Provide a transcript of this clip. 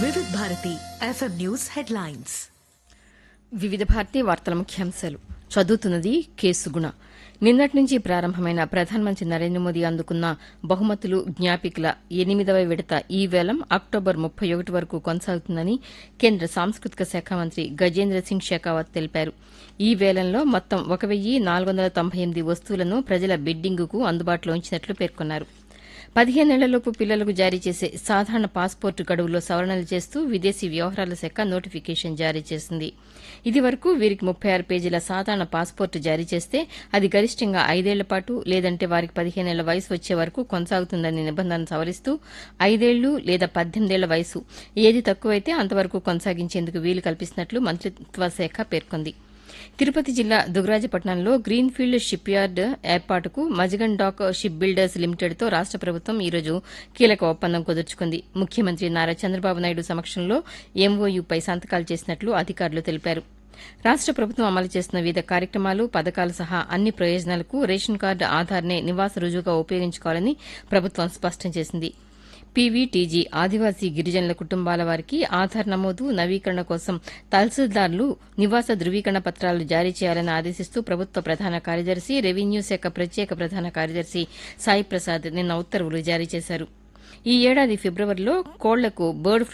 వివిధ Bharati FM news headlines వివిధ భారతీ వార్తల ముఖ్యాంశాలు చదువుతున్నది కేసుగుణ నిన్నటి నుంచి ప్రారంభమైన ప్రధానమంత్రి నరేంద్ర మోదీ అందుకున్న బహుమతులు జ్ఞాపికల ఎనిమిదవ విడత ఈ వేలం అక్టోబర్ ముప్పై ఒకటి వరకు కొనసాగుతుందని కేంద్ర సాంస్కృతిక శాఖ మంత్రి గజేంద్ర సింగ్ షెకావత్ తెలిపారు ఈ వేలంలో మొత్తం ఒక వెయ్యి నాలుగు వందల తొంభై ఎనిమిది వస్తువులను ప్రజల బిడ్డింగుకు అందుబాటులో ఉంచినట్లు పేర్కొన్నారు పదిహేనేళ్లలోపు పిల్లలకు జారీ చేసే సాధారణ పాస్పోర్టు గడువులో సవరణలు చేస్తూ విదేశీ వ్యవహారాల శాఖ నోటిఫికేషన్ జారీ చేసింది ఇది వరకు వీరికి ముప్పై ఆరు పేజీల సాధారణ పాస్పోర్టు జారీ చేస్తే అది గరిష్టంగా ఐదేళ్ల పాటు లేదంటే వారికి పదిహేనేళ్ల వయసు వచ్చే వరకు కొనసాగుతుందని నిబంధన సవరిస్తూ ఐదేళ్లు లేదా పద్దెనిమిదేళ్ల వయసు ఏది తక్కువైతే అంతవరకు కొనసాగించేందుకు వీలు కల్పిస్తున్నట్లు మంత్రిత్వ శాఖ పేర్కొంది తిరుపతి జిల్లా దుగరాజపట్నంలో గ్రీన్ఫీల్డ్ షిప్ యార్డ్ ఏర్పాటుకు మజగన్ డాక్ షిప్ బిల్డర్స్ లిమిటెడ్తో రాష్ట ప్రభుత్వం ఈరోజు కీలక ఒప్పందం కుదుర్చుకుంది ముఖ్యమంత్రి నారా చంద్రబాబు నాయుడు సమక్షంలో ఎంఓయూపై సంతకాలు చేసినట్లు అధికారులు తెలిపారు రాష్ట ప్రభుత్వం అమలు చేస్తున్న వివిధ కార్యక్రమాలు పథకాలు సహా అన్ని ప్రయోజనాలకు రేషన్ కార్డు ఆధార్నే నివాస రుజువుగా ఉపయోగించుకోవాలని ప్రభుత్వం స్పష్టం చేసింది పీవీటీజీ ఆదివాసీ గిరిజనుల కుటుంబాల వారికి ఆధార్ నమోదు నవీకరణ కోసం తహసీల్దార్లు నివాస ధృవీకరణ పత్రాలు జారీ చేయాలని ఆదేశిస్తూ ప్రభుత్వ ప్రధాన కార్యదర్శి రెవెన్యూ శాఖ ప్రత్యేక ప్రధాన కార్యదర్శి సాయి ప్రసాద్ నిన్న ఉత్తర్వులు జారీ చేశారు ఈ ఏడాది ఫిబ్రవరిలో కోళ్లకు బర్డ్